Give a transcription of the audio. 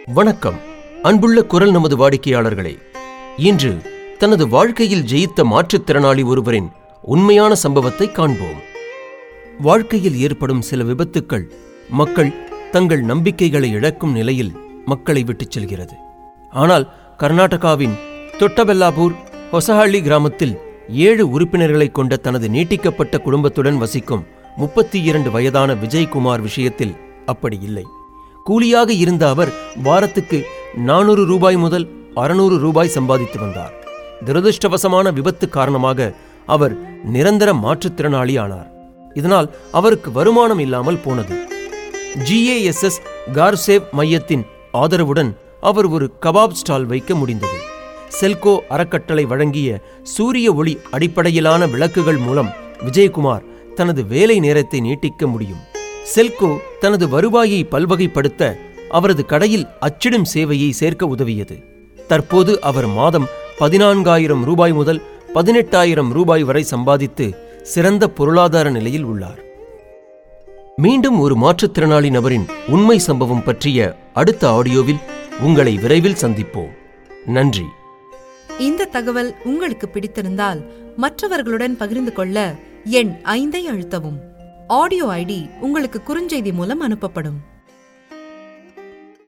வணக்கம் அன்புள்ள குரல் நமது வாடிக்கையாளர்களே இன்று தனது வாழ்க்கையில் ஜெயித்த மாற்றுத்திறனாளி ஒருவரின் உண்மையான சம்பவத்தை காண்போம் வாழ்க்கையில் ஏற்படும் சில விபத்துக்கள் மக்கள் தங்கள் நம்பிக்கைகளை இழக்கும் நிலையில் மக்களை விட்டுச் செல்கிறது ஆனால் கர்நாடகாவின் தொட்டபெல்லாபூர் ஹொசஹள்ளி கிராமத்தில் ஏழு உறுப்பினர்களை கொண்ட தனது நீட்டிக்கப்பட்ட குடும்பத்துடன் வசிக்கும் முப்பத்தி இரண்டு வயதான விஜயகுமார் விஷயத்தில் அப்படி இல்லை கூலியாக இருந்த அவர் வாரத்துக்கு நானூறு ரூபாய் முதல் அறுநூறு ரூபாய் சம்பாதித்து வந்தார் துரதிருஷ்டவசமான விபத்து காரணமாக அவர் நிரந்தர மாற்றுத்திறனாளி ஆனார் இதனால் அவருக்கு வருமானம் இல்லாமல் போனது ஜிஏஎஸ்எஸ் கார்சேவ் மையத்தின் ஆதரவுடன் அவர் ஒரு கபாப் ஸ்டால் வைக்க முடிந்தது செல்கோ அறக்கட்டளை வழங்கிய சூரிய ஒளி அடிப்படையிலான விளக்குகள் மூலம் விஜயகுமார் தனது வேலை நேரத்தை நீட்டிக்க முடியும் செல்கோ தனது வருவாயை பல்வகைப்படுத்த அவரது கடையில் அச்சிடும் சேவையை சேர்க்க உதவியது தற்போது அவர் மாதம் பதினான்காயிரம் ரூபாய் முதல் பதினெட்டாயிரம் ரூபாய் வரை சம்பாதித்து சிறந்த பொருளாதார நிலையில் உள்ளார் மீண்டும் ஒரு மாற்றுத்திறனாளி நபரின் உண்மை சம்பவம் பற்றிய அடுத்த ஆடியோவில் உங்களை விரைவில் சந்திப்போம் நன்றி இந்த தகவல் உங்களுக்கு பிடித்திருந்தால் மற்றவர்களுடன் பகிர்ந்து கொள்ள எண் ஐந்தை அழுத்தவும் ஆடியோ ஐடி உங்களுக்கு குறுஞ்செய்தி மூலம் அனுப்பப்படும்